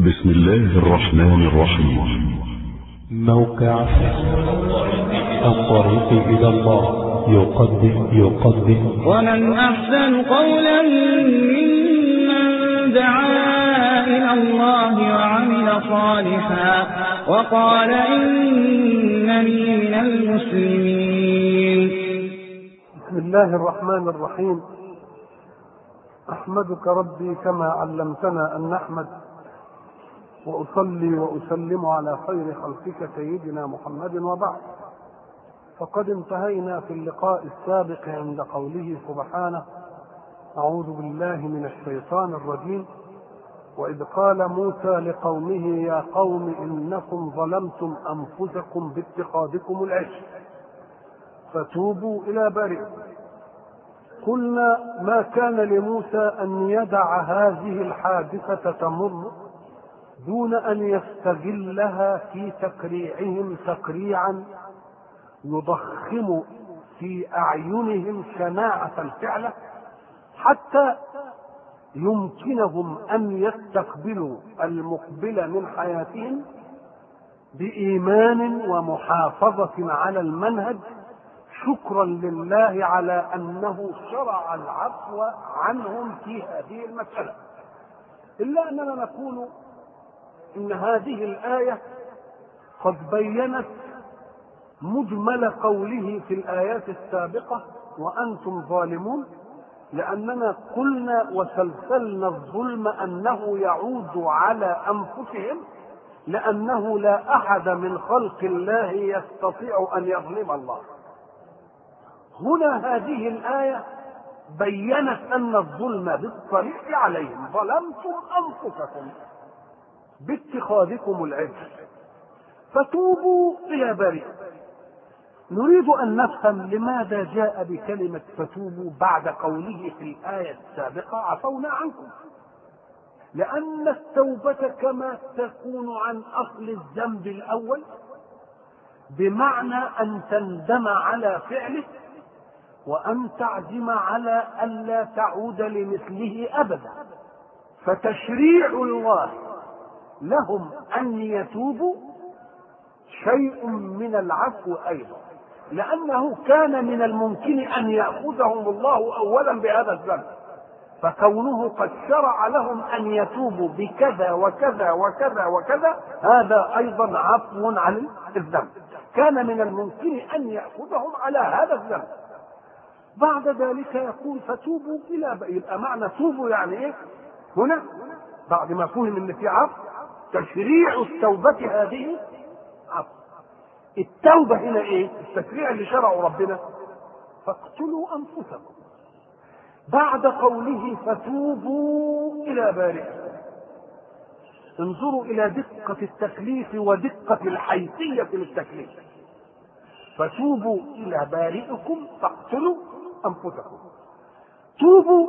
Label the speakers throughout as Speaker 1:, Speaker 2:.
Speaker 1: بسم الله الرحمن الرحيم
Speaker 2: موقع الطريق إلى الله يقدم يقدم
Speaker 3: ومن أحسن قولا ممن دعا إلى الله وعمل صالحا وقال إنني من المسلمين
Speaker 4: بسم الله الرحمن الرحيم احمدك ربي كما علمتنا ان نحمد واصلي واسلم على خير خلقك سيدنا محمد وبعد فقد انتهينا في اللقاء السابق عند قوله سبحانه اعوذ بالله من الشيطان الرجيم واذ قال موسى لقومه يا قوم انكم ظلمتم انفسكم باتخاذكم العجل فتوبوا الى بارئكم قلنا ما كان لموسى ان يدع هذه الحادثه تمر دون ان يستغلها في تكريعهم تكريعا يضخم في اعينهم شناعه الفعله حتى يمكنهم ان يستقبلوا المقبل من حياتهم بايمان ومحافظه على المنهج شكرا لله على انه شرع العفو عنهم في هذه المساله الا اننا نقول ان هذه الايه قد بينت مجمل قوله في الايات السابقه وانتم ظالمون لاننا قلنا وسلسلنا الظلم انه يعود على انفسهم لانه لا احد من خلق الله يستطيع ان يظلم الله هنا هذه الآية بينت أن الظلم بالطريق عليهم ظلمتم أنفسكم باتخاذكم العجل فتوبوا إلى بريء نريد أن نفهم لماذا جاء بكلمة فتوبوا بعد قوله في الآية السابقة عفونا عنكم لأن التوبة كما تكون عن أصل الذنب الأول بمعنى أن تندم على فعله وأن تعزم على ألا تعود لمثله أبدا فتشريع الله لهم أن يتوبوا شيء من العفو أيضا لأنه كان من الممكن أن يأخذهم الله أولا بهذا الذنب فكونه قد شرع لهم أن يتوبوا بكذا وكذا وكذا وكذا هذا أيضا عفو عن الذنب كان من الممكن أن يأخذهم على هذا الذنب بعد ذلك يقول فتوبوا الى يبقى معنى توبوا يعني ايه؟ هنا بعد ما فهم ان في عفو تشريع التوبة هذه عفو التوبة هنا ايه؟ التشريع اللي شرعه ربنا فاقتلوا انفسكم بعد قوله فتوبوا الى بارئكم انظروا الى دقة التكليف ودقة الحيثية للتكليف فتوبوا الى بارئكم فاقتلوا انفسكم توبوا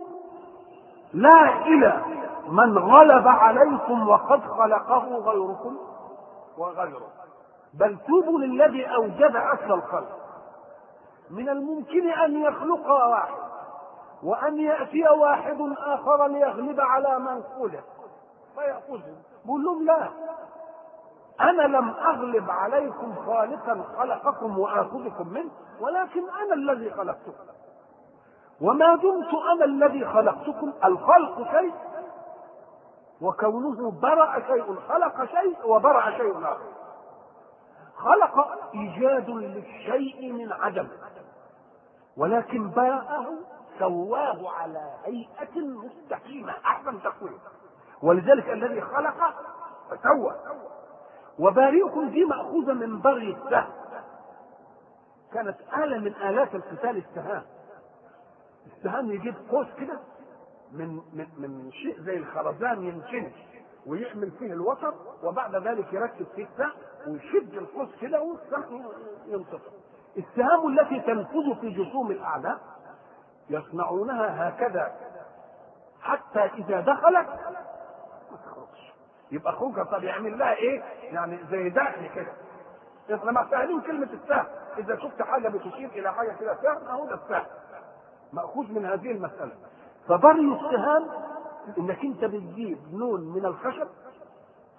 Speaker 4: لا الى من غلب عليكم وقد خلقه غيركم وغيره بل توبوا للذي اوجد اصل الخلق من الممكن ان يخلق واحد وان ياتي واحد اخر ليغلب على من خلق فياخذه بقول لهم لا انا لم اغلب عليكم خالقا خلقكم واخذكم منه ولكن انا الذي خلقتكم وما دمت انا الذي خلقتكم الخلق شيء وكونه برأ شيء خلق شيء وبرأ شيء اخر خلق ايجاد للشيء من عدم ولكن برأه سواه على هيئة مستقيمة أحسن تقويم ولذلك الذي خلق فسوى وبارئكم دي مأخوذة من بري السهم كانت آلة من آلات القتال السهام السهام يجيب قوس كده من من من شيء زي الخرزان ينشنش ويعمل فيه الوتر وبعد ذلك يركب فيه السهم ويشد القوس كده والسهم ينتصر السهام التي تنفذ في جسوم الأعداء يصنعونها هكذا حتى إذا دخلت ما تخرجش يبقى خروجها طب يعمل لها ايه؟ يعني زي داخل كده احنا ما فاهمين كلمة السهم إذا شفت حاجة بتشير إلى حاجة كده سهم أهو ده السهم مأخوذ من هذه المسألة فبري السهام إنك أنت بتجيب لون من الخشب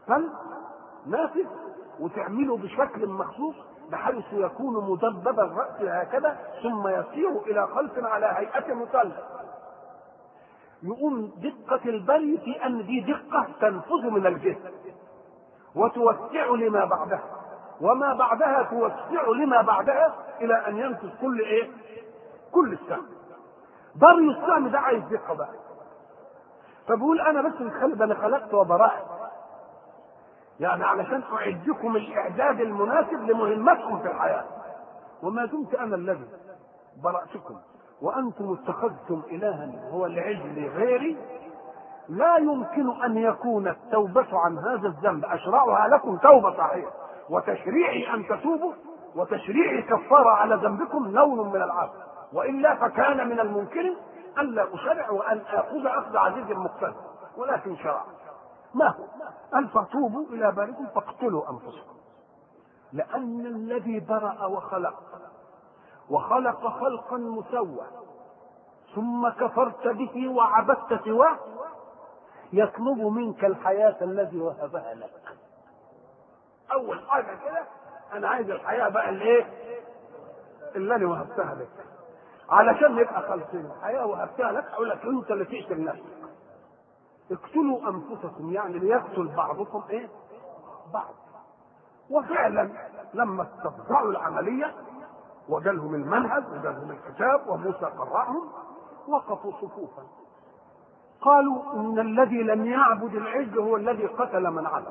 Speaker 4: فل نافذ وتعمله بشكل مخصوص بحيث يكون مدبب الرأس هكذا ثم يسير إلى خلف على هيئة مثلث يقوم دقة البري في أن دي دقة تنفذ من الجسم وتوسع لما بعدها وما بعدها توسع لما بعدها إلى أن ينفذ كل إيه؟ كل السهم بري السهم ده عايز دقة بقى فبقول أنا بس الخلق أنا خلقت وبرأت يعني علشان أعدكم الإعداد المناسب لمهمتكم في الحياة وما دمت أنا الذي برأتكم وأنتم اتخذتم إلها هو العجل غيري لا يمكن أن يكون التوبة عن هذا الذنب أشرعها لكم توبة صحيحة وتشريعي أن تتوبوا وتشريعي كفارة على ذنبكم لون من العفو وإلا فكان من الممكن ألا أشرع وأن آخذ أخذ عزيز مقتدر ولكن شرع ما هو أن فتوبوا إلى بارئكم فاقتلوا أنفسكم لأن الذي برأ وخلق وخلق خلقا مسوى ثم كفرت به وعبدت سواه يطلب منك الحياة الذي وهبها لك أول حاجة كده أنا عايز الحياة بقى الإيه؟ اللي أنا وهبتها لك علشان نبقى خالصين الحياة وهبتها لك أقول لك أنت اللي تقتل نفسك اقتلوا أنفسكم يعني ليقتل بعضكم إيه؟ بعض وفعلا لما استفزعوا العملية وجالهم المنهج وجالهم الكتاب وموسى قرأهم وقفوا صفوفا قالوا ان الذي لم يعبد العجل هو الذي قتل من عبد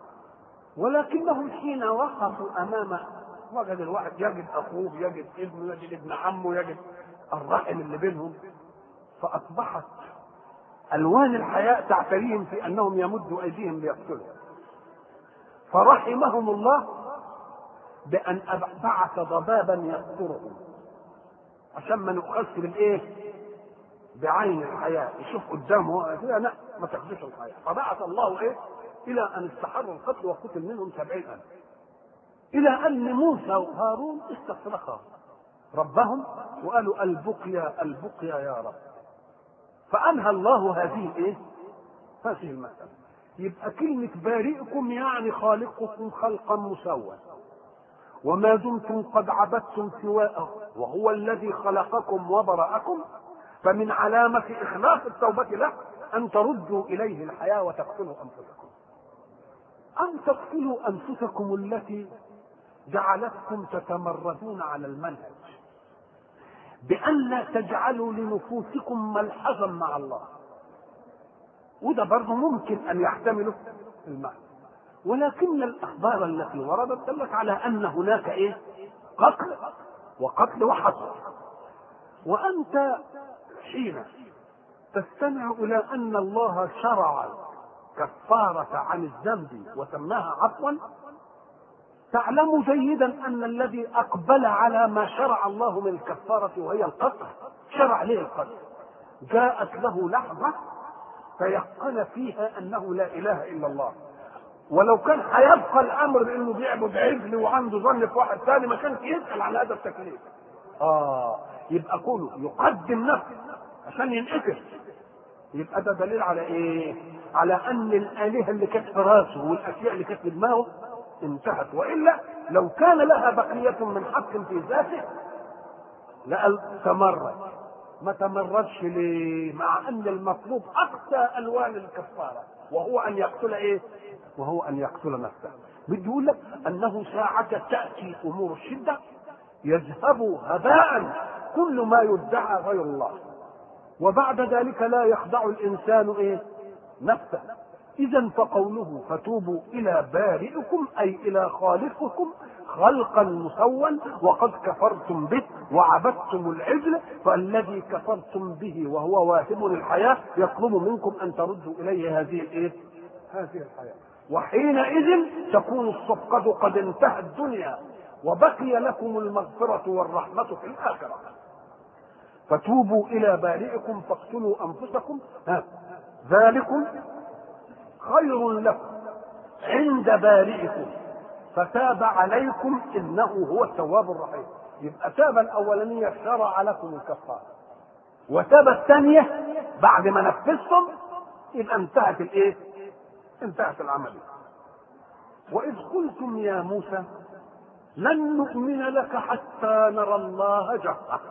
Speaker 4: ولكنهم حين وقفوا امام وجد الواحد يجد اخوه يجد ابنه يجد ابن عمه يجد الرحم اللي بينهم فاصبحت الوان الحياء تعتريهم في انهم يمدوا ايديهم ليقتلوا فرحمهم الله بان بعث ضبابا يقتلهم عشان ما نؤخذش بالايه؟ بعين الحياة يشوف قدامه كده لا ما تاخدوش الحياة فبعث الله ايه الى ان استحروا القتل وقتل منهم سبعين الف الى ان موسى وهارون استصرخا ربهم وقالوا البقيا البقيا يا رب فانهى الله هذه الايه هذه المسألة يبقى كلمة بارئكم يعني خالقكم خلقا مسوى وما دمتم قد عبدتم سواءه وهو الذي خلقكم وبرأكم فمن علامة إخلاص التوبة له أن تردوا إليه الحياة وتقتلوا أنفسكم أن تقتلوا أنفسكم التي جعلتكم تتمردون على المنهج بأن لا تجعلوا لنفوسكم ملحظا مع الله وده برضه ممكن أن يحتمله المعنى ولكن الأخبار التي وردت دلت على أن هناك إيه؟ قتل وقتل وحصر وأنت حين تستمع إلى أن الله شرع كفارة عن الذنب وسماها عفوا تعلم جيدا أن الذي أقبل على ما شرع الله من الكفارة وهي القتل شرع ليه القتل جاءت له لحظة تيقن فيها أنه لا إله إلا الله ولو كان هيبقى الأمر بأنه بيعبد عجل وعنده ظن في واحد ثاني ما كانش يسأل على هذا التكليف آه يبقى كله يقدم نفسه عشان ينقتل يبقى ده دليل على ايه؟ على ان الالهه اللي كانت في راسه والاشياء اللي كانت في دماغه انتهت والا لو كان لها بقيه من حق في ذاته لا تمرد ما تمردش ليه؟ مع ان المطلوب اقصى الوان الكفاره وهو ان يقتل ايه؟ وهو ان يقتل نفسه. بده يقول لك انه ساعة تاتي امور الشده يذهب هباء كل ما يدعى غير الله. وبعد ذلك لا يخضع الانسان ايه نفسه اذا فقوله فتوبوا الى بارئكم اي الى خالقكم خلقا مسوى وقد كفرتم به وعبدتم العجل فالذي كفرتم به وهو واهب الحياه يطلب منكم ان تردوا اليه هذه الايه هذه الحياه وحينئذ تكون الصفقه قد انتهت الدنيا وبقي لكم المغفره والرحمه في الاخره فتوبوا الى بارئكم فاقتلوا انفسكم ها ذلكم خير لكم عند بارئكم فتاب عليكم انه هو التواب الرحيم يبقى تاب الاولانيه شرع لكم الكفاره وتاب الثانيه بعد ما نفذتم يبقى انتهت الايه؟ انتهت العمليه وإذ قلتم يا موسى لن نؤمن لك حتى نرى الله جهرة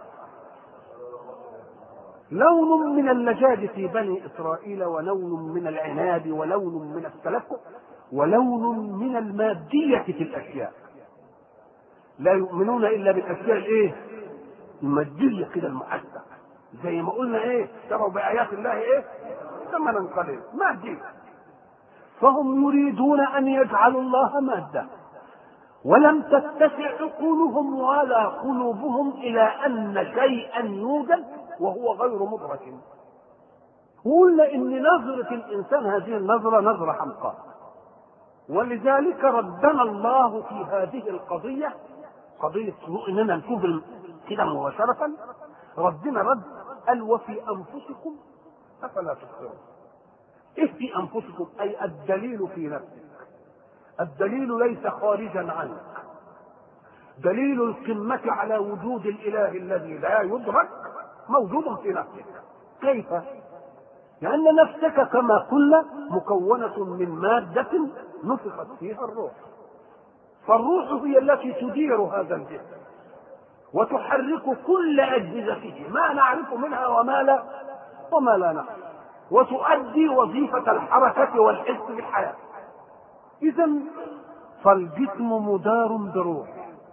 Speaker 4: لون من اللجاج في بني إسرائيل ولون من العناد ولون من التلفؤ ولون من المادية في الأشياء لا يؤمنون إلا بالأشياء الإيه؟ المادية كده المحسة زي ما قلنا إيه؟ اشتروا بآيات الله إيه؟ ثمنا قليلا مادي فهم يريدون أن يجعلوا الله مادة ولم تتسع عقولهم ولا قلوبهم إلى أن شيئا يوجد وهو غير مدرك قلنا إن نظرة الإنسان هذه النظرة نظرة حمقاء ولذلك ردنا الله في هذه القضية قضية إننا نشوف كده مباشرة ردنا رد قال وفي أنفسكم أفلا تبصرون إيه في أنفسكم أي الدليل في نفسك الدليل ليس خارجا عنك دليل القمة على وجود الإله الذي لا يدرك موجود في نفسك كيف؟ لأن نفسك كما قلنا مكونة من مادة نفخت فيها الروح فالروح هي التي تدير هذا الجسم وتحرك كل أجهزته ما نعرف منها وما لا وما لا نعرف وتؤدي وظيفة الحركة والحس في الحياة إذا فالجسم مدار بروح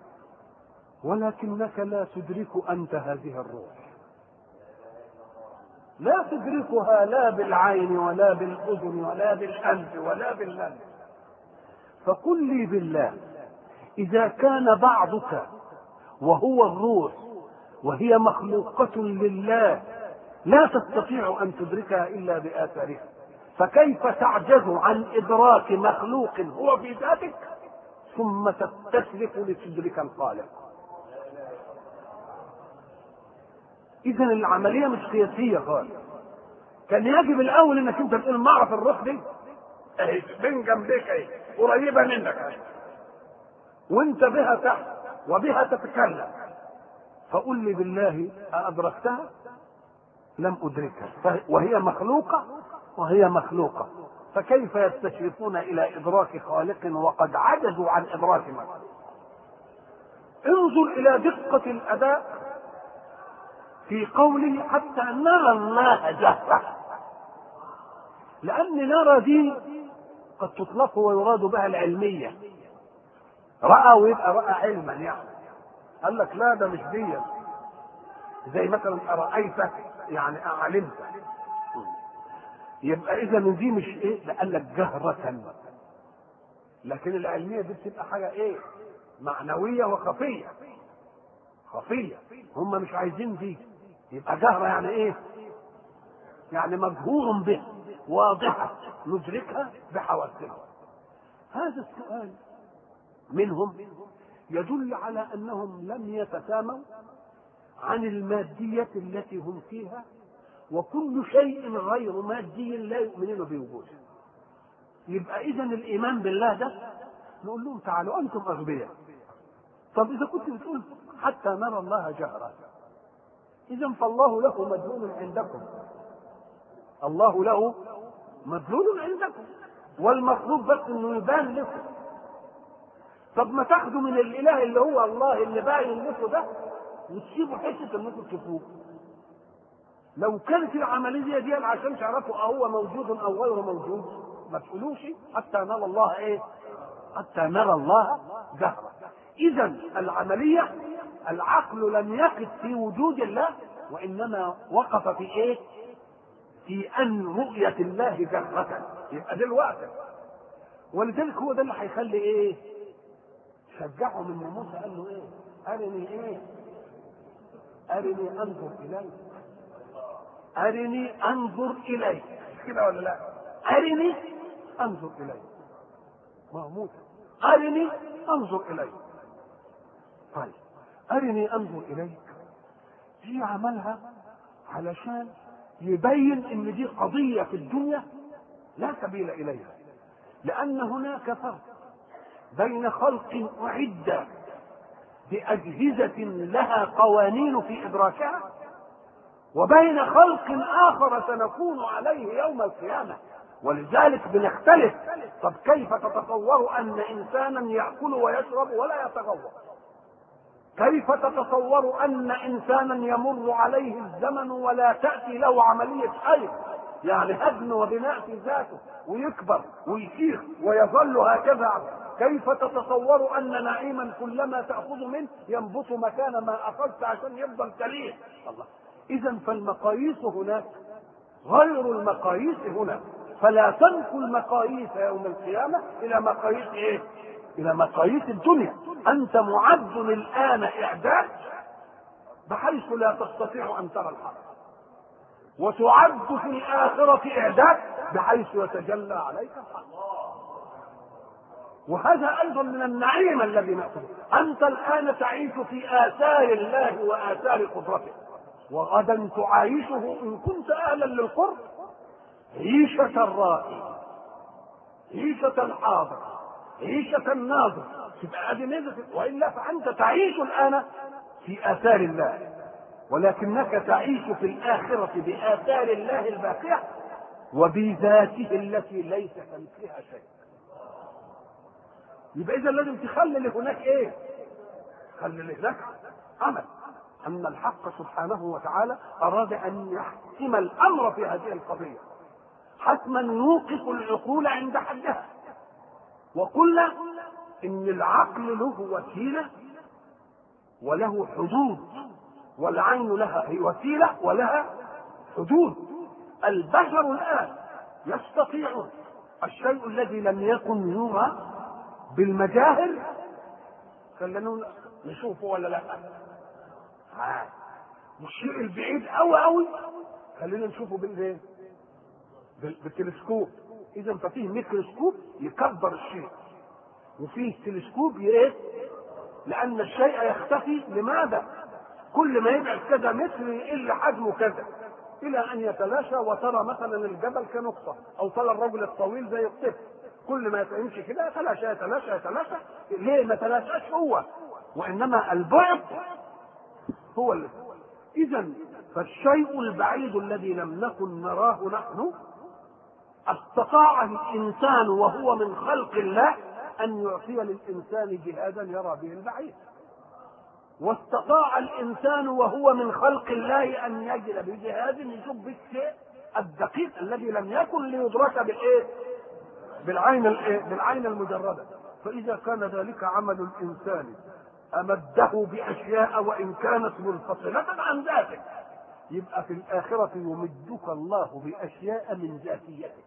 Speaker 4: ولكنك لا تدرك أنت هذه الروح لا تدركها لا بالعين ولا بالأذن ولا بالأنف ولا باللمس فقل لي بالله إذا كان بعضك وهو الروح وهي مخلوقة لله لا تستطيع أن تدركها إلا بآثارها فكيف تعجز عن إدراك مخلوق هو في ذاتك ثم تستشرف لتدرك الخالق إذا العملية مش قياسية خالص كان يجب الأول إنك أنت تقول ما أعرف الروح دي أهي بين جنبك أهي قريبة منك أهي وأنت بها تحت وبها تتكلم فقل لي بالله أدركتها لم أدركها وهي مخلوقة وهي مخلوقة فكيف يستشرفون إلى إدراك خالق وقد عجزوا عن إدراك مخلوق انظر إلى دقة الأداء في قوله حتى نرى الله جهرة لأن نرى دي قد تطلق ويراد بها العلمية رأى ويبقى رأى علما يعني قال لك لا ده مش دي زي مثلا أرأيت يعني أعلمت يبقى إذا من دي مش إيه ده قال لك جهرة لكن العلمية دي بتبقى حاجة إيه معنوية وخفية خفية هم مش عايزين دي يبقى جهرة يعني إيه يعني مجهور به واضحة ندركها بحواسنا هذا السؤال منهم يدل على أنهم لم يتساموا عن المادية التي هم فيها وكل شيء غير مادي لا يؤمنون بوجوده يبقى إذا الإيمان بالله ده نقول لهم تعالوا أنتم أغبياء طب إذا كنت بتقول حتى نرى الله جهرة إذا فالله له مدلول عندكم الله له مدلول عندكم والمطلوب بس انه يبان لكم طب ما تاخدوا من الاله اللي هو الله اللي باين لكم ده وتسيبوا حته انكم تشوفوه لو كانت العمليه دي عشان تعرفوا اهو موجود او غير موجود ما تقولوش حتى نرى الله ايه حتى نرى الله جهرا اذا العمليه العقل لم يقف في وجود الله وانما وقف في ايه في ان رؤيه الله جهره يبقى دلوقتي ولذلك هو ده اللي هيخلي ايه شجعهم ان موسى قال له ايه ارني ايه ارني انظر اليك ارني انظر اليك كده ولا لا ارني انظر اليك ما هو موسى ارني انظر اليك طيب ارني انظر اليك دي عملها علشان يبين ان دي قضيه في الدنيا لا سبيل اليها لان هناك فرق بين خلق أعد بأجهزة لها قوانين في إدراكها وبين خلق آخر سنكون عليه يوم القيامة ولذلك بنختلف طب كيف تتصور ان انسانا ياكل ويشرب ولا يتغوط كيف تتصور ان انسانا يمر عليه الزمن ولا تاتي له عمليه حيض يعني هدم وبناء في ذاته ويكبر ويشيخ ويظل هكذا كيف تتصور ان نعيما كلما تاخذ منه ينبت مكان ما اخذت عشان يفضل تليه الله اذا فالمقاييس هناك غير المقاييس هنا فلا تنقل المقاييس يوم القيامه الى مقاييس ايه الى مقاييس الدنيا انت معد الان اعداد بحيث لا تستطيع ان ترى الحق وتعد في الآخرة إعداد بحيث يتجلى عليك الحق وهذا أيضا من النعيم الذي نأخذه أنت الآن تعيش في آثار الله وآثار قدرته وغدا تعايشه إن كنت أهلا للقرب عيشة الرائي عيشة الحاضر عيشة الناظر تبقى هذه ميزة وإلا فأنت تعيش الآن في آثار الله ولكنك تعيش في الآخرة بآثار الله الباقية وبذاته التي ليس كمثلها شيء يبقى إذا لازم تخلي هناك إيه؟ خلي هناك عمل أن الحق سبحانه وتعالى أراد أن يحكم الأمر في هذه القضية حتما يوقف العقول عند حدها وقلنا إن العقل له وسيلة وله حدود والعين لها هي وسيلة ولها حدود البشر الآن يستطيع الشيء الذي لم يكن يرى بالمجاهر خلينا نشوفه ولا لا آه. والشيء البعيد قوي قوي خلينا نشوفه بالايه بالتلسكوب اذا ففيه ميكروسكوب يكبر الشيء وفيه تلسكوب ايه لان الشيء يختفي لماذا كل ما يبعد كذا متر يقل حجمه كذا الى ان يتلاشى وترى مثلا الجبل كنقطه او ترى الرجل الطويل زي الطفل كل ما يمشي كده يتلاشى يتلاشى يتلاشى ليه ما تلاشاش هو وانما البعد هو اللي اذا فالشيء البعيد الذي لم نكن نراه نحن استطاع الانسان وهو من خلق الله ان يعطي للانسان جهادا يرى به البعيد واستطاع الانسان وهو من خلق الله ان يجد بجهاز يشوف بالشيء الدقيق الذي لم يكن ليدرك بالايه؟ بالعين الايه؟ بالعين المجرده فاذا كان ذلك عمل الانسان امده باشياء وان كانت منفصله عن ذاته يبقى في الاخره يمدك الله باشياء من ذاتيتك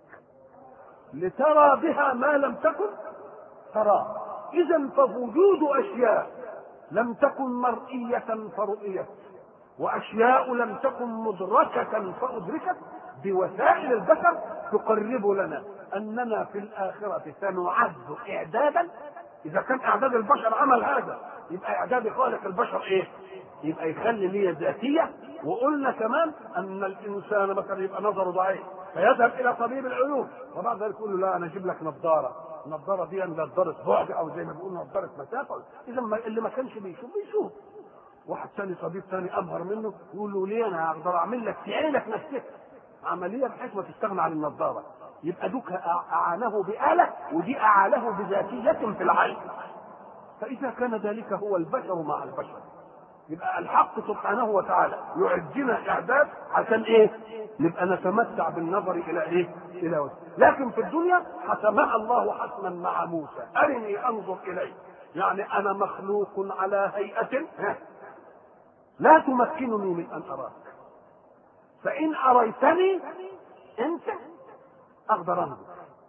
Speaker 4: لترى بها ما لم تكن تراه اذا فوجود اشياء لم تكن مرئية فرؤيت وأشياء لم تكن مدركة فأدركت بوسائل البشر تقرب لنا أننا في الآخرة سنعد إعدادا إذا كان إعداد البشر عمل هذا يبقى إعداد خالق البشر إيه؟ يبقى يخلي لي ذاتية وقلنا كمان أن الإنسان مثلا يبقى نظره ضعيف فيذهب إلى طبيب العيون وبعد ذلك يقول له لا أنا أجيب لك نظارة النظاره دي نظاره بعد او زي ما بيقولوا نظاره مسافه اذا ما اللي ما كانش بيشوف بيشوف واحد ثاني طبيب ثاني ابهر منه يقول له ليه انا اقدر اعمل لك في عينك نفسك عمليه بحيث ما تستغنى عن النظاره يبقى دوك اعانه بآلة ودي اعانه بذاتية في العين فاذا كان ذلك هو البشر مع البشر يبقى الحق سبحانه وتعالى يعدنا اعداد عشان ايه؟ نبقى نتمتع بالنظر الى ايه؟ الى وجه لكن في الدنيا حسمها الله حسما مع موسى ارني انظر اليك يعني انا مخلوق على هيئه لا تمكنني من ان اراك فان اريتني انت اقدر انظر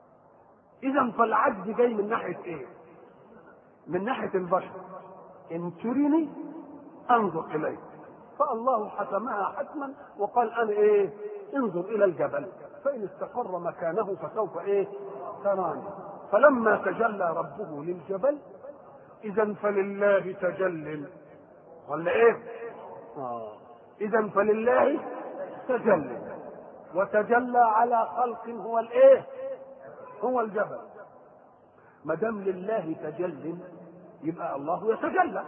Speaker 4: اذا فالعجز جاي من ناحيه ايه؟ من ناحيه البشر ان ترني انظر اليك فالله حسمها حتما وقال انا ايه انظر الى الجبل فان استقر مكانه فسوف ايه تراني فلما تجلى ربه للجبل اذا فلله تجل ولا ايه آه. اذا فلله تجل وتجلى على خلق هو الايه هو الجبل ما دام لله تجل يبقى الله يتجلى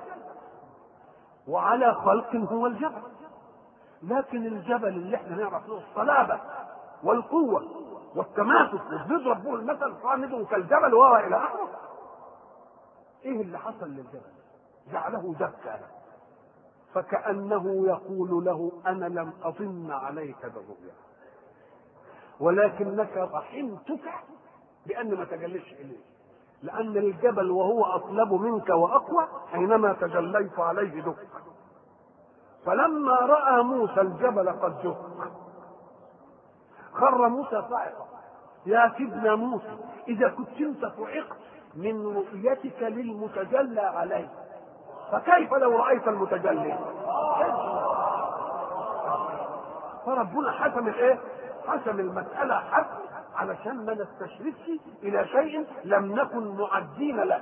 Speaker 4: وعلى خلق هو الجبل لكن الجبل اللي احنا نعرف له الصلابة والقوة والتماسك وبيضرب به المثل صامد كالجبل وهو الى اخره ايه اللي حصل للجبل جعله دكا فكانه يقول له انا لم اظن عليك بالرؤيا ولكنك رحمتك بان ما تجلتش اليه لان الجبل وهو اصلب منك واقوى حينما تجليت عليه دك فلما راى موسى الجبل قد دك خر موسى صاعقا يا سيدنا موسى اذا كنت انت صعقت من رؤيتك للمتجلى عليه فكيف لو رايت المتجلي فربنا حسم الايه حسم المساله حسم علشان ما نستشرفش الى شيء لم نكن معدين له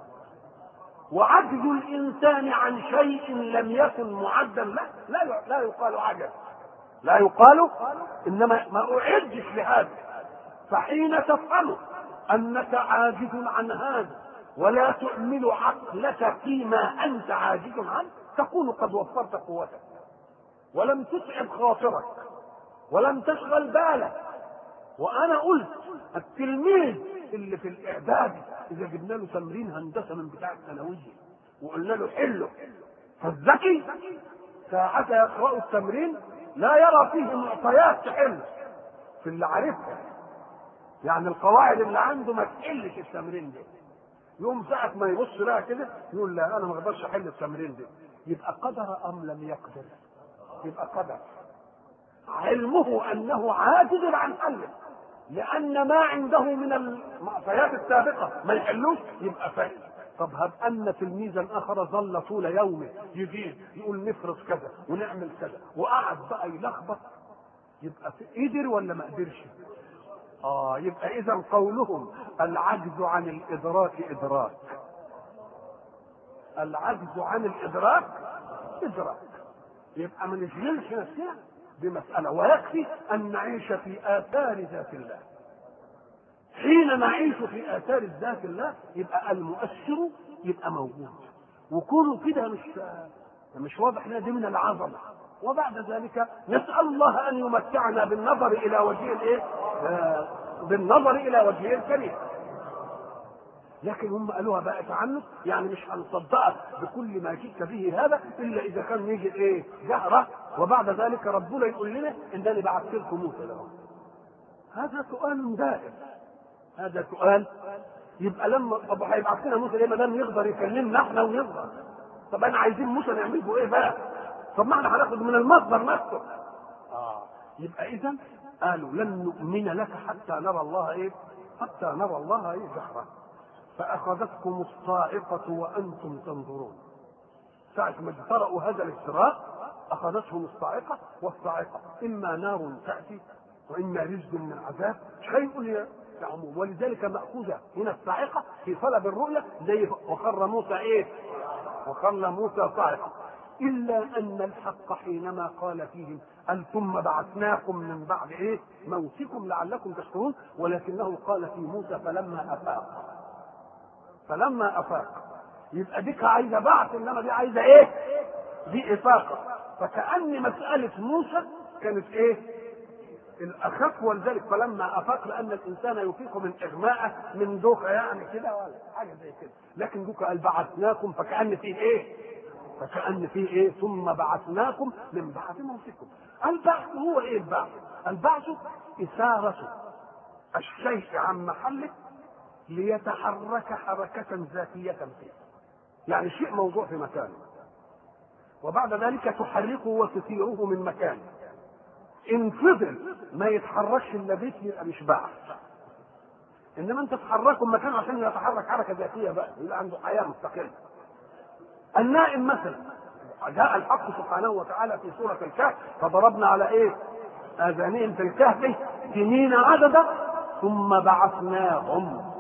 Speaker 4: وعجز الانسان عن شيء لم يكن معدا له لا لا يقال عجز لا يقال انما ما اعدش لهذا فحين تفهم انك عاجز عن هذا ولا تؤمن عقلك فيما انت عاجز عنه تكون قد وفرت قوتك ولم تتعب خاطرك ولم تشغل بالك وانا قلت التلميذ اللي في الاعداد اذا جبنا له تمرين هندسه من بتاع الثانويه وقلنا له حله فالذكي ساعتها يقرا التمرين لا يرى فيه معطيات تحل في اللي عارفها يعني القواعد اللي عنده ما تحلش التمرين ده يوم ساعة ما يبص لها كده يقول لا أنا ما أقدرش أحل التمرين ده يبقى قدر أم لم يقدر؟ يبقى قدر علمه أنه عاجز عن حله لأن ما عنده من المعطيات السابقة ما يحلوش يبقى فاهم طب هب أن تلميذا آخر ظل طول يومه يجيب يقول نفرض كذا ونعمل كذا وقعد بقى يلخبط يبقى قدر ولا ما قدرش؟ اه يبقى اذا قولهم العجز عن الادراك ادراك العجز عن الادراك ادراك يبقى ما نشغلش نفسنا بمسألة ويكفي أن نعيش في آثار ذات الله حين نعيش في آثار ذات الله يبقى المؤثر يبقى موجود وكونه كده مش مش واضح ان دي من العظمة وبعد ذلك نسأل الله أن يمتعنا بالنظر إلى وجه الإيه؟ آه بالنظر إلى وجهه الكريم لكن هم قالوها بقى تعنت يعني مش هنصدقك بكل ما جئت به هذا الا اذا كان يجي ايه جهره وبعد ذلك ربنا يقول لنا انني بعثت لكم موسى لهم هذا سؤال دائم هذا سؤال يبقى لما طب هيبعث لنا موسى ليه ما دام يقدر يكلمنا احنا ونقدر طب انا عايزين موسى نعمل له ايه بقى طب ما احنا هناخد من المصدر نفسه اه يبقى اذا قالوا لن نؤمن لك حتى نرى الله ايه حتى نرى الله ايه جهره فأخذتكم الصاعقة وأنتم تنظرون ساعة ما اجترأوا هذا الاجتراء أخذتهم الصاعقة والصاعقة إما نار تأتي وإما رجز من عذاب شيء يعموم ولذلك مأخوذة هنا الصاعقة في طلب الرؤية زي وخر موسى إيه؟ وخر موسى صاعقة إلا أن الحق حينما قال فيهم قال ثم بعثناكم من بعد إيه؟ موتكم لعلكم تشكرون ولكنه قال في موسى فلما أفاق فلما افاق يبقى ديك عايزه بعث انما دي عايزه ايه؟ دي افاقه فكأن مسألة موسى كانت ايه؟ الأخف ولذلك فلما أفاق لأن الإنسان يفيق من إغماءه من دوخة يعني كده ولا حاجة زي كده لكن دوكا قال بعثناكم فكأن فيه إيه؟ فكأن فيه إيه؟ ثم بعثناكم من بعد موتكم البعث هو إيه البعث؟ البعث إثارة الشيء عن محله ليتحرك حركة ذاتية فيه يعني شيء موضوع في مكانه وبعد ذلك تحركه وتثيره من مكانه ان فضل ما يتحركش الا بيت يبقى مش بعث انما انت تحركه من مكانه عشان يتحرك حركه ذاتيه بقى يبقى عنده حياه مستقله النائم مثلا جاء الحق سبحانه وتعالى في سوره الكهف فضربنا على ايه؟ اذانهم في الكهف سنين عددا ثم بعثناهم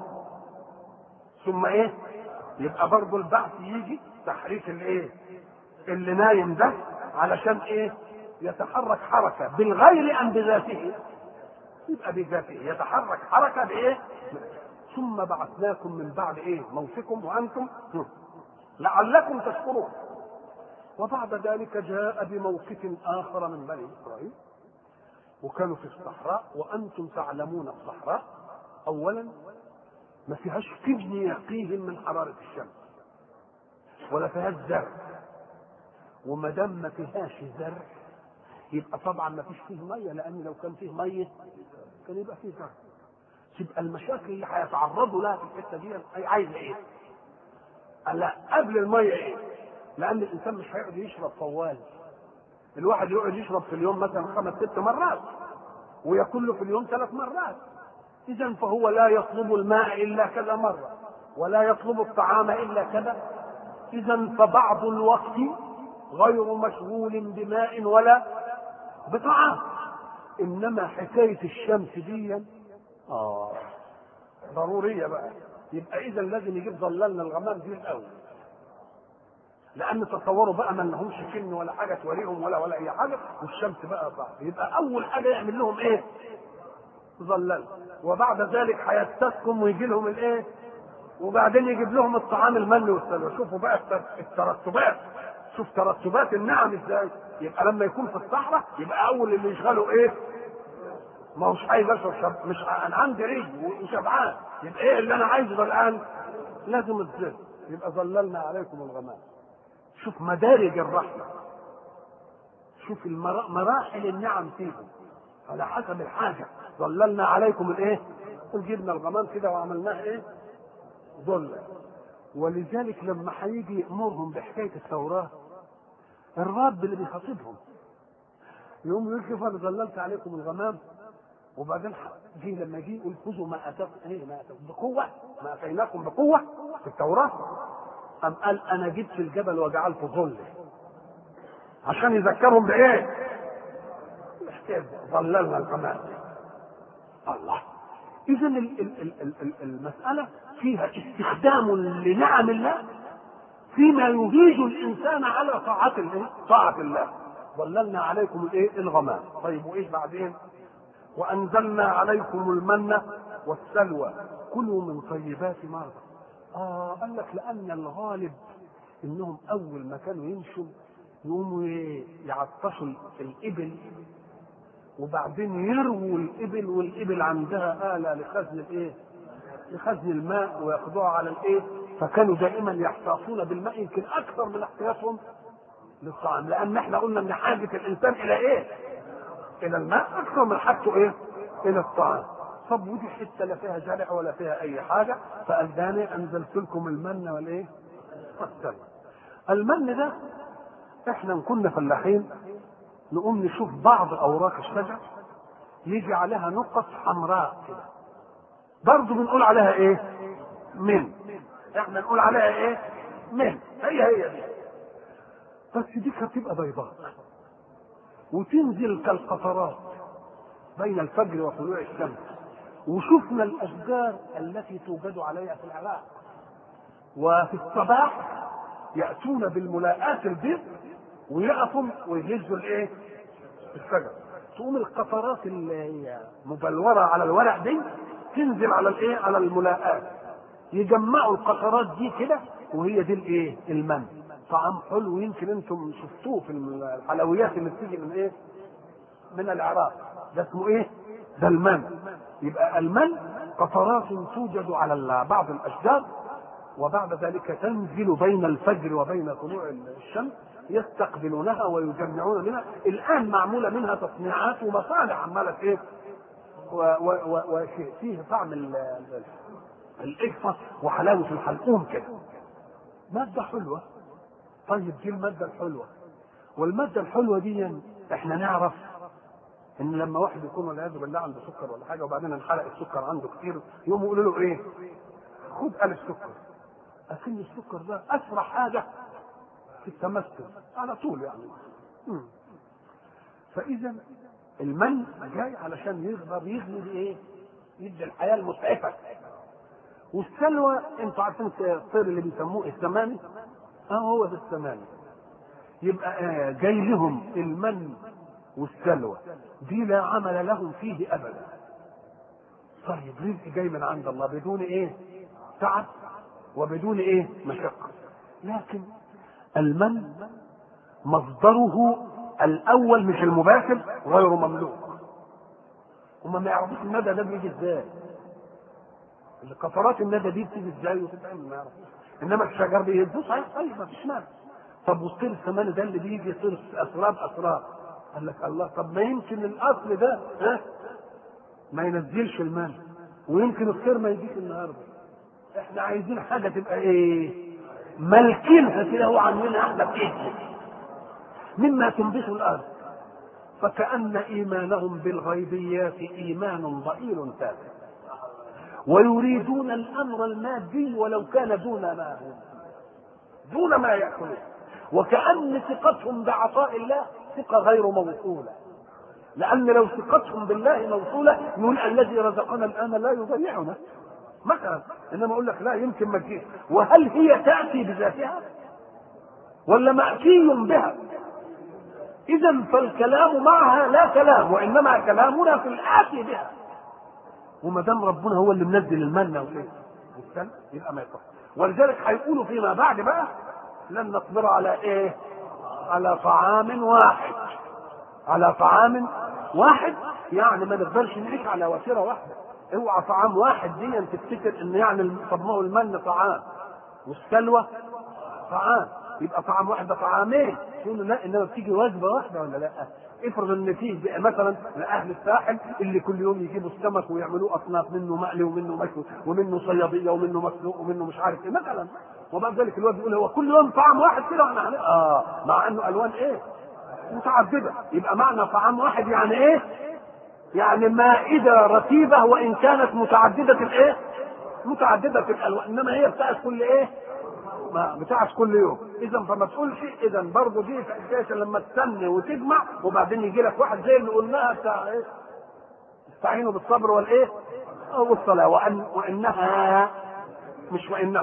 Speaker 4: ثم ايه يبقى برضه البعث يجي تحريك الايه اللي نايم ده علشان ايه يتحرك حركه بالغير ام بذاته يبقى بذاته يتحرك حركه بايه ثم بعثناكم من بعد ايه موتكم وانتم لعلكم تشكرون وبعد ذلك جاء بموقف اخر من بني اسرائيل وكانوا في الصحراء وانتم تعلمون الصحراء اولا ما فيهاش تبن يقيهم من حراره الشمس ولا فيهاش زرع وما دام ما فيهاش زرع يبقى طبعا ما فيش فيه ميه لان لو كان فيه ميه كان يبقى فيه زرع تبقى المشاكل اللي هيتعرضوا لها في الحته دي أي عايزه ايه؟ لا قبل الميه ايه؟ لان الانسان مش هيقعد يشرب طوال الواحد يقعد يشرب في اليوم مثلا خمس ست مرات وياكل له في اليوم ثلاث مرات اذا فهو لا يطلب الماء الا كذا مره ولا يطلب الطعام الا كذا اذا فبعض الوقت غير مشغول بماء ولا بطعام انما حكايه الشمس دي اه ضروريه بقى يبقى اذا لازم يجيب ظللنا الغمام دي الاول لان تصوروا بقى ما لهمش كن ولا حاجه توريهم ولا ولا اي حاجه والشمس بقى صعب يبقى اول حاجه يعمل لهم ايه؟ ظلل وبعد ذلك هيستسقم ويجي لهم الايه؟ وبعدين يجيب لهم الطعام المن والسلوى شوفوا بقى الترتبات شوف ترتبات النعم ازاي يبقى لما يكون في الصحراء يبقى اول اللي يشغله ايه؟ ما هوش عايز اشرب شرب مش انا عندي ريق وشبعان يبقى ايه اللي انا عايزه الان؟ لازم الزيت يبقى ظللنا عليكم الغمام شوف مدارج الرحمه شوف المرا... مراحل النعم فيهم على حسب الحاجه ظللنا عليكم الايه؟ جبنا الغمام كده وعملناه ايه؟ ظلا ولذلك لما هيجي يامرهم بحكايه التوراه الرب اللي بيخاطبهم يقوم يقول شوف انا ظللت عليكم الغمام وبعدين جه لما جه يقول خذوا ما اتاكم ايه ما اتاكم بقوه ما اتيناكم بقوه في التوراه أم قال أنا جبت الجبل وجعلته ظل عشان يذكرهم بإيه؟ ظللنا القمامة الله إذا المسألة فيها استخدام لنعم الله فيما يهيج الإنسان على طاعة الله طاعة الله ظللنا عليكم الإيه؟ الغمام طيب وإيه بعدين؟ وأنزلنا عليكم المن والسلوى كلوا من طيبات ما رزقكم آه قال لك لأن الغالب إنهم أول ما كانوا يمشوا يقوموا يعطشوا الإبل وبعدين يرووا الإبل والإبل عندها آلة لخزن الإيه؟ لخزن الماء وياخدوها على الإيه؟ فكانوا دائما يحتاطون بالماء يمكن أكثر من احتياطهم للطعام لأن احنا قلنا إن حاجة الإنسان إلى إيه؟ إلى الماء أكثر من حاجته إيه؟ إلى الطعام طب ودي حته لا فيها زرع ولا فيها اي حاجه فقال داني انزلت لكم المن والايه؟ والسلوى. المن ده احنا كنا فلاحين نقوم نشوف بعض اوراق الشجر يجي عليها نقط حمراء كده برضه بنقول عليها ايه؟ من احنا نقول عليها ايه؟ من هي هي دي بس دي كانت تبقى بيضاء وتنزل كالقطرات بين الفجر وطلوع الشمس وشفنا الاشجار التي توجد عليها في العراق وفي الصباح ياتون بالملاءات البيض ويقفوا ويهزوا الايه؟ الشجر تقوم القطرات اللي هي مبلوره على الورق دي تنزل على الايه؟ على الملاءات يجمعوا القطرات دي كده وهي دي الايه؟ المن طعام حلو يمكن انتم شفتوه في الحلويات اللي بتيجي من ايه؟ من العراق ده اسمه ايه؟ ده المن يبقى المن قطرات توجد على بعض الاشجار وبعد ذلك تنزل بين الفجر وبين طلوع الشمس يستقبلونها ويجمعون منها الان معموله منها تصنيعات ومصانع عماله ايه وشيء فيه طعم القرفه وحلاوه الحلقوم كده ماده حلوه طيب دي الماده الحلوه والماده الحلوه دي احنا نعرف ان لما واحد يكون والعياذ بالله عنده سكر ولا حاجه وبعدين انحرق السكر عنده كتير يقوموا يقولوا له ايه؟ خد قال السكر لكن السكر ده اسرع حاجه في التمثل على طول يعني مم. فاذا المن جاي علشان يقدر يغني بايه؟ يدي الحياه المسعفه والسلوى انتوا عارفين الطير اللي بيسموه السماني اه هو ده السماني يبقى آه جاي لهم المن والسلوى دي لا عمل لهم فيه ابدا طيب رزق جاي من عند الله بدون ايه تعب وبدون ايه مشقه لكن المن مصدره الاول مش المباشر غير مملوك هم ما يعرفوش الندى ده بيجي ازاي اللي قطرات الندى دي بتيجي ازاي وتتعمل ما يعرفوش انما الشجر بيهزوه صحيح طيب ما فيش مانع طب والطير السماني ده اللي بيجي طير اسراب اسراب قال لك الله طب ما يمكن الاصل ده ها ما ينزلش المال ويمكن الطير ما يجيش النهارده احنا عايزين حاجه تبقى ايه مالكينها كده وعاملينها احنا بايدنا مما تنبت الارض فكأن إيمانهم بالغيبيات إيمان ضئيل تافه ويريدون الأمر المادي ولو كان دون ما هو دون ما يأكلون وكأن ثقتهم بعطاء الله ثقة غير موصولة لأن لو ثقتهم بالله موصولة يقول الذي رزقنا الآن لا يضيعنا مثلا إنما أقول لك لا يمكن ما تجيش وهل هي تأتي بذاتها ولا مأتي بها إذا فالكلام معها لا كلام وإنما كلامنا في الآتي بها وما دام ربنا هو اللي منزل المن والايه والسلم يبقى ما يصح ولذلك هيقولوا فيما بعد بقى لن نصبر على ايه على طعام واحد على طعام واحد يعني ما نقدرش نعيش على وتيره واحده اوعى طعام واحد دي تفتكر ان يعني طب ما هو المن طعام والسلوى طعام يبقى طعام واحد ده طعامين تقول لا انما بتيجي وجبه واحده ولا لا افرض ان فيه مثلا لاهل الساحل اللي كل يوم يجيبوا السمك ويعملوه اصناف منه مقلي ومنه مشوي ومنه صياديه ومنه مسلوق ومنه مش عارف ايه مثلا وبعد ذلك الواد يقول هو كل يوم طعام واحد كده واحنا هنبقى اه مع انه الوان ايه متعدده يبقى معنى طعام واحد يعني ايه يعني مائده رتيبه وان كانت متعدده الايه متعدده الالوان انما هي بتاعت كل ايه ما بتاعت كل يوم اذا فما تقولش اذا برضه دي اساسا لما تستنى وتجمع وبعدين يجي لك واحد زي اللي قلناها بتاع ايه استعينوا بالصبر والايه والصلاه وأن وانها مش وانه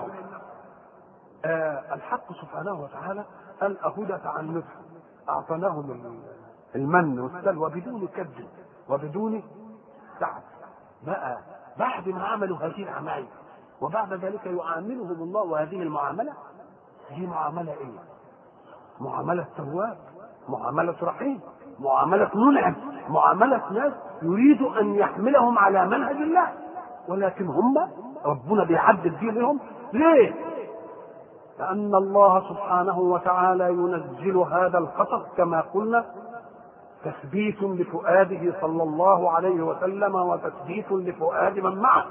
Speaker 4: آه الحق سبحانه وتعالى قال اهدى تعنتهم اعطيناهم المن والسلوى بدون كد وبدون تعب بقى بعد ما عملوا هذه الاعمال وبعد ذلك يعاملهم الله وهذه المعامله دي معامله ايه؟ معامله تواب معامله رحيم معامله منعم معامله ناس يريد ان يحملهم على منهج الله ولكن هم ربنا بيحدد دينهم ليه؟ لأن الله سبحانه وتعالى ينزل هذا القصص كما قلنا تثبيت لفؤاده صلى الله عليه وسلم وتثبيت لفؤاد من معه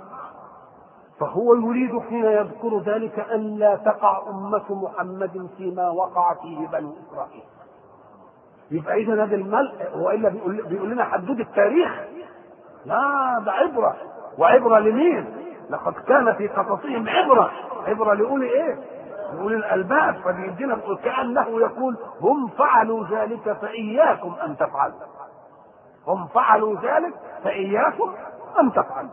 Speaker 4: فهو يريد حين يذكر ذلك أن لا تقع أمة محمد فيما وقع فيه بنو إسرائيل يبقى إذا هذا الملء وإلا بيقول, بيقول لنا حدود التاريخ لا ده عبرة وعبرة لمين؟ لقد كان في قصصهم عبرة عبرة لأولي إيه؟ لأولي الألباب فبيدينا كأنه يقول هم فعلوا ذلك فإياكم أن تفعلوا هم فعلوا ذلك فإياكم أن تفعلوا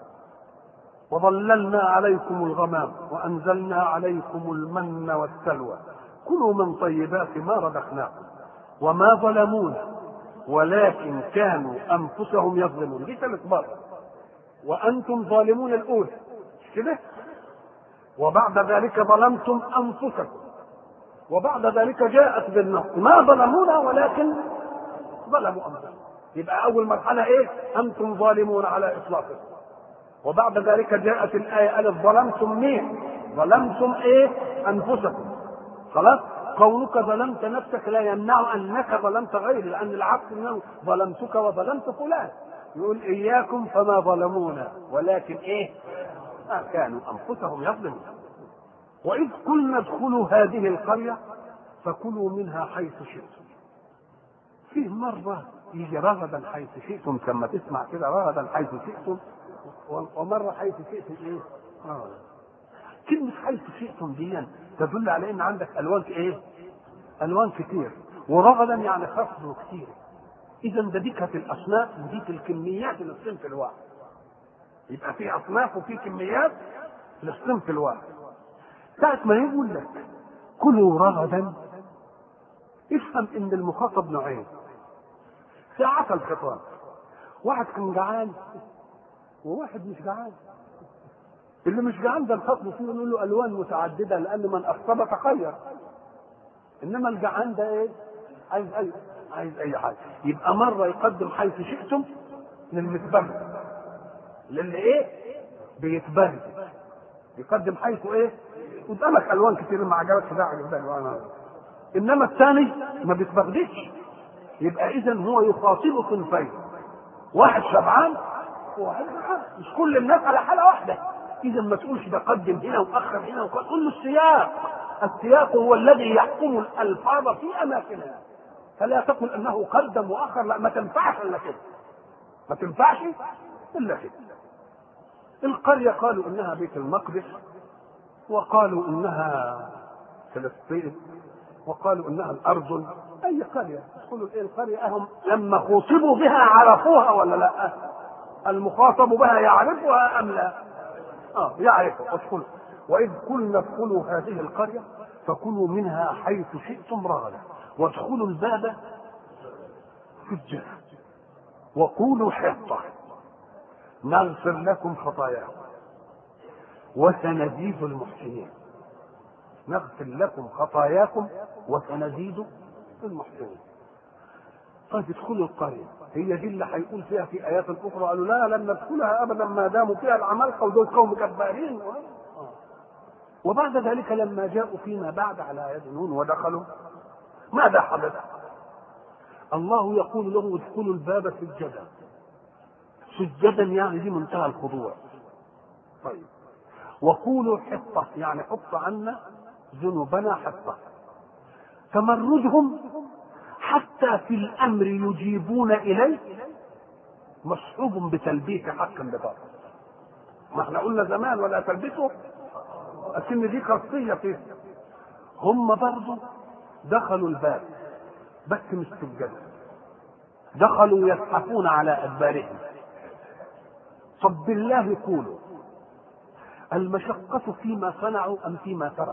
Speaker 4: وظللنا عليكم الغمام وأنزلنا عليكم المن والسلوى كلوا من طيبات ما رزقناكم وما ظلمونا ولكن كانوا أنفسهم يظلمون دي ثالث مرة وأنتم ظالمون الأولى مش كده وبعد ذلك ظلمتم أنفسكم وبعد ذلك جاءت بالنص ما ظلمونا ولكن ظلموا أنفسهم يبقى أول مرحلة إيه أنتم ظالمون على إطلاقكم وبعد ذلك جاءت الآية قالت ظلمتم مين؟ ظلمتم إيه؟ أنفسكم خلاص؟ كونك ظلمت نفسك لا يمنع أنك ظلمت غيري لأن العكس أنه ظلمتك وظلمت فلان يقول إياكم فما ظلمونا ولكن إيه؟ ما كانوا أنفسهم يظلمون وإذ قلنا ادخلوا هذه القرية فكلوا منها حيث شئتم فيه مرة يجي رغدا حيث شئتم كما تسمع كده رغدا حيث شئتم ومرة حيث شئتم ايه؟ آه. كلمة حيث شئتم دي تدل على ان عندك الوان ايه؟ الوان كتير ورغدا يعني خصم كتير اذا ده دي كانت الاصناف ودي الكميات للصنف الواحد يبقى في اصناف وفي كميات للصنف الواحد ساعة ما يقول لك كلوا رغدا افهم ان المخاطب نوعين ساعة الخطاب واحد كان جعان وواحد مش جعان اللي مش جعان ده الخصم فيه يقول له الوان متعدده لان من افسد تخير انما الجعان ده ايه عايز اي عايز اي حاجه يبقى مره يقدم حيث شئتم للمتبرد للي ايه بيتبرد يقدم حيث ايه قدامك الوان كتير ما عجبكش ده عجب ده الوان انما الثاني ما بيتبغدش يبقى اذا هو يخاطب صنفين واحد شبعان وواحد جعان مش كل الناس على حاله واحده اذا ما تقولش ده قدم هنا واخر هنا وقدم قول له السياق السياق هو الذي يحكم الالفاظ في اماكنها فلا تقل انه قدم واخر لا ما تنفعش الا كده ما تنفعش الا كده القريه قالوا انها بيت المقدس وقالوا انها فلسطين وقالوا انها الاردن اي قريه يدخلوا ايه القريه هم لما خوطبوا بها عرفوها ولا لا المخاطب بها يعرفها ام لا اه يعرفها ادخلوا واذ قلنا ادخلوا هذه القريه فكلوا منها حيث شئتم رغدا وادخلوا الباب سجدا وقولوا حطه نغفر لكم خطاياكم وسنزيد المحسنين نغفر لكم خطاياكم وسنزيد المحسنين طيب ادخلوا القرية هي دي اللي هيقول فيها في آيات أخرى قالوا لا لن ندخلها أبدا ما داموا فيها العمالقة ودول قوم جبارين وبعد ذلك لما جاءوا فيما بعد على يد نون ودخلوا ماذا حدث؟ الله يقول له ادخلوا الباب سجدا سجدا يعني دي منتهى الخضوع طيب وقولوا حطة يعني حط عنا ذنوبنا حطة تمردهم حتى في الأمر يجيبون إليه مصحوب بتلبيس حق بباطل ما احنا قلنا زمان ولا تلبسوا أكن دي قصية فيه هم برضه دخلوا الباب بس مش سجدا دخلوا يزحفون على أدبارهم طب بالله قولوا المشقة فيما صنعوا أم فيما تركوا؟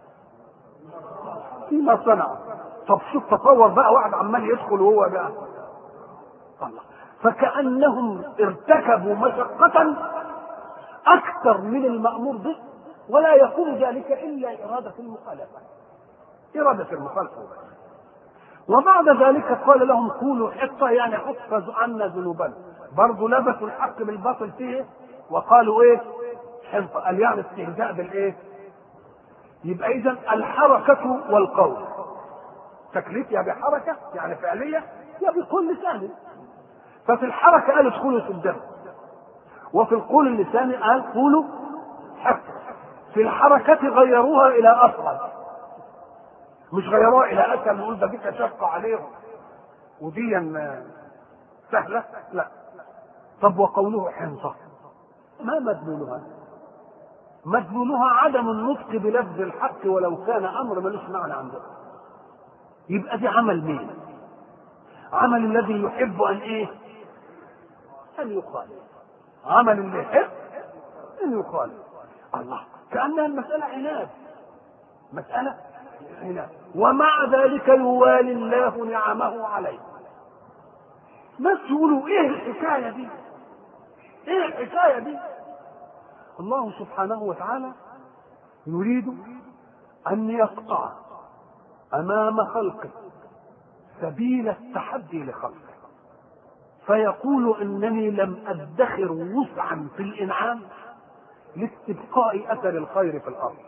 Speaker 4: فيما صنعوا طب شوف تصور بقى واحد عمال يدخل وهو بقى الله فكأنهم ارتكبوا مشقة أكثر من المأمور به ولا يكون ذلك إلا إرادة المخالفة إرادة المخالفة وبعد ذلك قال لهم قولوا حطة يعني حط عنا ذنوبنا برضه لبسوا الحق بالباطل فيه وقالوا ايه حنطة قال يعني استهزاء بالايه يبقى اذا الحركة والقول تكليف يا بحركة يعني فعلية يا بقول لساني ففي الحركة قال ادخلوا سجدا وفي القول اللساني قال قولوا حق في الحركة غيروها إلى أصغر مش غيروها إلى أسهل نقول ده دي شقة عليهم ودي سهلة لا طب وقوله حنطة ما مدلولها مدلولها عدم النطق بلفظ الحق ولو كان امر ملوش معنى عنده يبقى دي عمل مين عمل الذي يحب ان ايه ان يخالف عمل اللي يحب ان يخالف الله كانها المساله عناد مساله عناد ومع ذلك يوالي الله نعمه عليه ناس يقولوا ايه الحكايه دي ايه الحكايه دي الله سبحانه وتعالى يريد ان يقطع امام خلقه سبيل التحدي لخلقه فيقول انني لم ادخر وسعا في الانعام لاستبقاء اثر الخير في الارض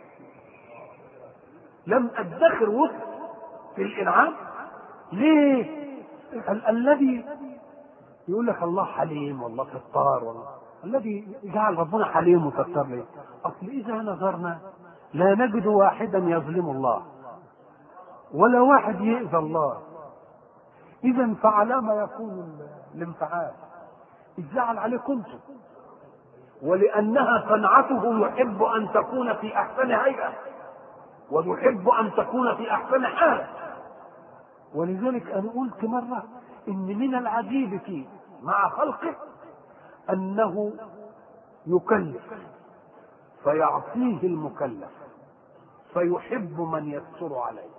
Speaker 4: لم ادخر وسع في الانعام ليه ال- الذي يقول لك الله حليم والله ستار والله الذي جعل ربنا حليم وستار ليه؟ اصل اذا نظرنا لا نجد واحدا يظلم الله ولا واحد يؤذى الله اذا فعلى ما يكون ال- الانفعال إذ جعل عليكم انتم ولانها صنعته يحب ان تكون في احسن هيئه ويحب ان تكون في احسن حاله ولذلك انا قلت مره ان من العجيب فيه مع خلقه انه يكلف فيعصيه المكلف فيحب من يستر عليه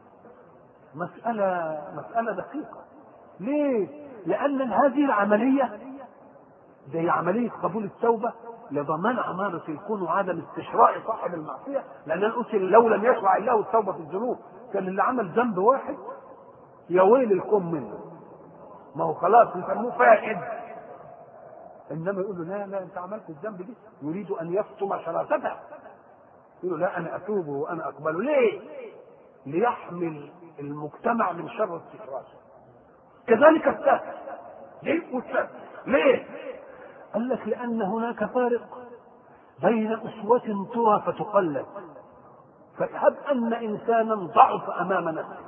Speaker 4: مسألة مسألة دقيقة ليه؟ لأن هذه العملية زي عملية قبول التوبة لضمان عمارة الكون وعدم استشراء صاحب المعصية لأن أنا قلت لو لم يشرع الله التوبة في الذنوب كان اللي عمل ذنب واحد يا ويل الكون منه ما هو خلاص يسموه فائد انما يقول له لا لا انت عملت الذنب دي يريد ان يفطم شراسته يقول له لا انا اتوب وانا اقبله ليه؟ ليحمل المجتمع من شر استشراس كذلك السهل ليه والسهل ليه؟ قال لك لان هناك فارق بين اسوه ترى فتقلد فهب ان انسانا ضعف امام نفسه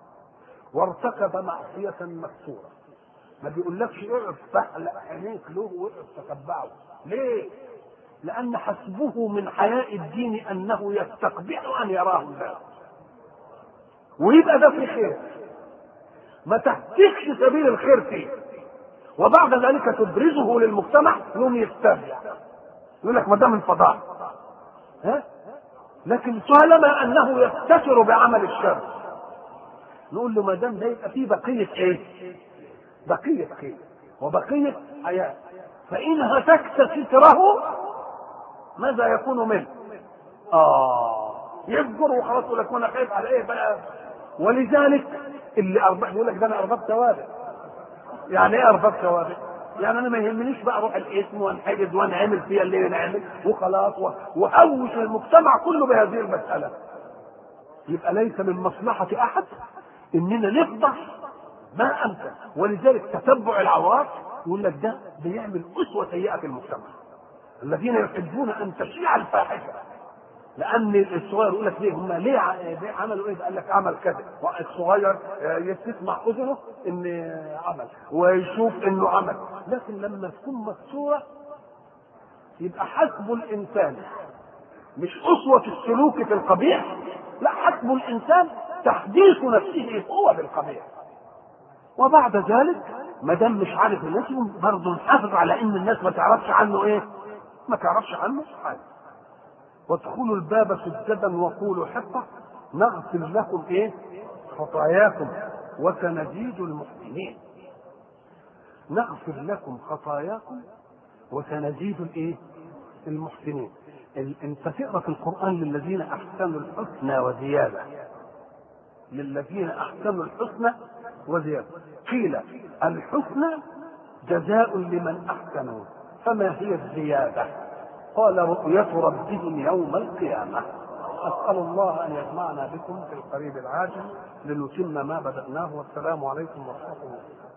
Speaker 4: وارتكب معصيه مكسوره ما بيقولكش اقف فحلق عينيك له واقف تتبعه ليه؟ لأن حسبه من حياء الدين أنه يستقبح أن يراه الناس ويبقى ده في خير ما تهتكش سبيل الخير فيه وبعد ذلك تبرزه للمجتمع يوم يسترجع يقول لك ما ده من فضاء ها لكن طالما انه يستتر بعمل الشر نقول له ما دام ده يبقى فيه بقيه ايه؟ بقيه خير وبقيه حياه فان هتكت ستره ماذا يكون منه؟ اه يفجر وخلاص يقول لك وانا خايف على ايه بقى؟ ولذلك اللي ارباب يقول لك ده انا ارباب ثوابت يعني ايه ارباب ثوابت؟ يعني انا ما يهمنيش بقى اروح الاسم وانحجز وانعمل فيها اللي نعمل وخلاص وهوش المجتمع كله بهذه المساله يبقى ليس من مصلحه احد اننا نفضح ما امكن ولذلك تتبع العورات يقول لك ده بيعمل اسوه سيئه في المجتمع الذين يحبون ان تشيع الفاحشه لان الصغير يقول لك ليه هم ليه ع- ليه عملوا ايه؟ قال لك عمل كذا الصغير آه، تسمع اذنه ان عمل ويشوف انه عمل لكن لما تكون مكسوره يبقى حسب الانسان مش اسوه السلوك في القبيح لا حسب الانسان تحديث نفسه هو بالقبيح وبعد ذلك ما دام مش عارف الناس برضه نحافظ على ان الناس ما تعرفش عنه ايه؟ ما تعرفش عنه حاجه وادخلوا الباب سجدا وقولوا حطة نغفر لكم ايه خطاياكم وسنزيد المحسنين نغفر لكم خطاياكم وسنزيد الايه المحسنين ال- انت تقرا في القران للذين احسنوا الحسنى وزياده للذين احسنوا الحسنى وزياده قيل الحسنى جزاء لمن احسنوا فما هي الزياده قال رؤية ربهم يوم القيامة أسأل الله أن يجمعنا بكم في القريب العاجل لنتم ما بدأناه والسلام عليكم ورحمة الله